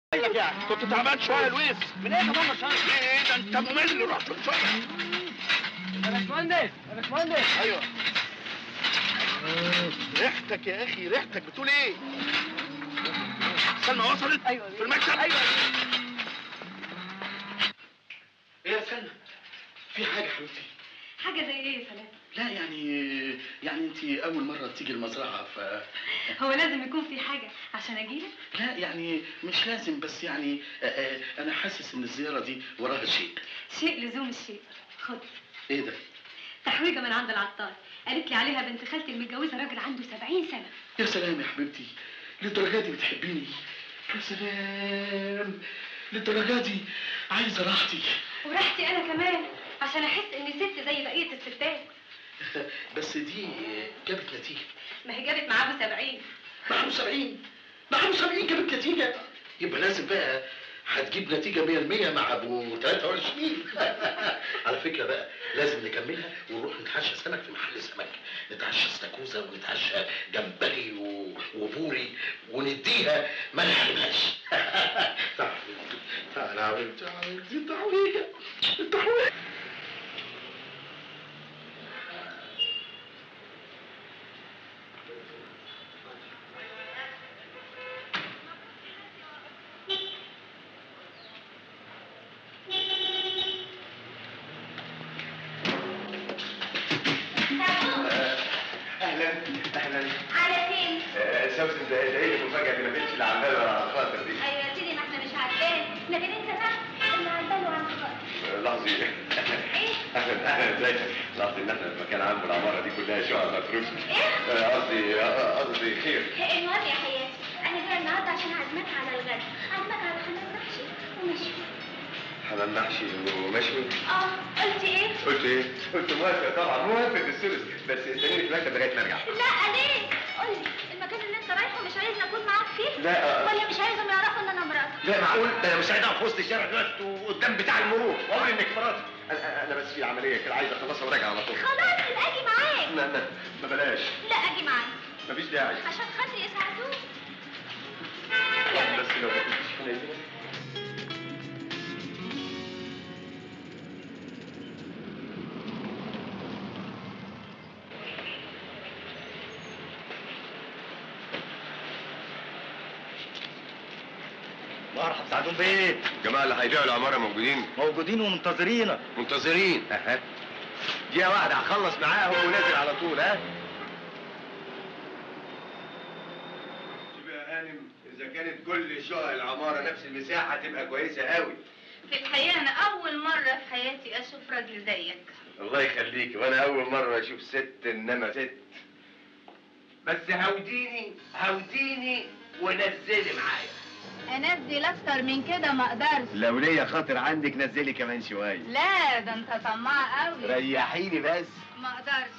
لك يعني كنت تعبان شويه يا لويس من ايه كمان مش عارف ايه ده انت ممل روح شويه يا باشمهندس يا باشمهندس ايوه ريحتك يا اخي ريحتك بتقول ايه سلمى وصلت ايوه في المكتب ايوه ايه يا سلمى في حاجه يا حبيبتي حاجة زي ايه يا سلام؟ لا يعني يعني انت اول مره تيجي المزرعه ف هو لازم يكون في حاجة عشان اجيلك؟ لا يعني مش لازم بس يعني آه، آه، انا حاسس ان الزياره دي وراها شيء شيء لزوم الشيء خد ايه ده تحويجة من عند العطار قالت لي عليها بنت خالتي المتجوزة راجل عنده 70 سنة يا سلام يا حبيبتي للدرجه دي بتحبيني يا سلام للدرجه دي عايزه راحتي وراحتي انا كمان عشان احس اني ست زي بقية الستات بس دي جابت نتيجه ما هي جابت معاه 70 معاه 70 معاه 70 جابت نتيجه يبقى لازم بقى هتجيب نتيجة 100% مع ابو 23 على فكرة بقى لازم نكملها ونروح نتعشى سمك في محل سمك نتعشى استاكوزا ونتعشى جمبري و... وبوري ونديها ما نحرمهاش تعال تعال يا حبيبتي يا حبيبتي التحويجة التحويجة اهلا اهلا على فين؟ سوسن ده ده ايه المفاجاه اللي ما كانتش اللي عماله خاطر دي ايوه يا سيدي ما احنا مش عارفين لكن انت بقى اللي عندنا عن خاطر لحظه ايه؟ اهلا اهلا ازيك لحظه ان احنا في مكان عام العماره دي كلها شقق مفروشه ايه؟ آه، قصدي آه، قصدي خير المهم يا حياتي انا جايه النهارده عشان اعزمك على الغدا اعزمك على حمام محشي ومشوي حمام محشي ومشوي اه قلت ايه؟ قلت ايه؟ قلت موافق طبعا موافق الثلث بس استنيني في المكتب لغايه ما ارجع لا ليه؟ قول لي المكان اللي انت رايحه مش عايزني اكون معاك فيه؟ لا، آه. ولا مش عايزهم يعرفوا ان انا مراتك؟ لا معقول ده انا مش قاعد في وسط الشارع دلوقتي وقدام بتاع المرور واقول انك مراتي انا انا بس في عمليه كده عايز اخلصها وراجع على طول خلاص يبقى اجي معاك لا لا ما بلاش لا اجي معاك مفيش داعي عشان خاطري يساعدوك بس لو ما كنتش حنينه مرحب سعدون بيه الجماعه اللي هيبيعوا العماره موجودين موجودين ومنتظرينك منتظرين اها دقيقه واحده هخلص معاهم ونازل على طول ها شوف يا هانم اذا كانت كل شقق العماره نفس المساحه تبقى كويسه قوي في الحقيقة انا اول مرة في حياتي اشوف راجل زيك الله يخليك وانا اول مره اشوف ست انما ست بس هوديني هوديني ونزلي معايا انزل اكتر من كده ما اقدرش لو ليا خاطر عندك نزلي كمان شويه لا ده انت طماع قوي ريحيني بس ما اقدرش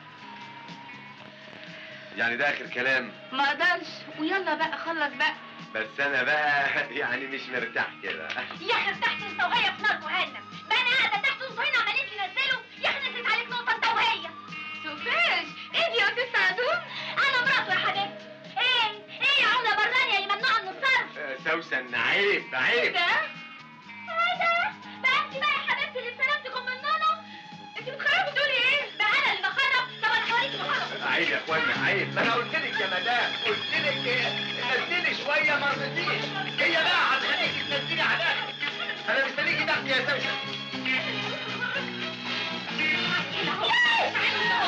يعني ده اخر كلام ما اقدرش ويلا بقى خلص بقى بس انا بقى يعني مش مرتاح كده يا اخي تحت انت وهي في نار جهنم بقى انا قاعده تحت وانتوا هنا عمالين تنزلوا يا اخي نزلت عليك نقطه انت وهي سوفاش ايه دي يا استاذ سعدون انا مراته يا حبيبتي ايه ايه يا عمله برانيه اللي ممنوعه من الصرف آه، سوسن عيب عيب ده ايه ده بقى انت بقى يا حبيبتي اللي سلامتكم من نونو انت بتخرجوا تقولي ايه بقى انا اللي بخرب طب انا هوريكي بخرب عيب يا اخوانا عيب ما انا قلت لك يا مدام قلت لك إيه، نزلي شويه ما رضيتيش هي بقى هتخليكي تنزلي على الاخر انا مستنيكي تحت يا سوسن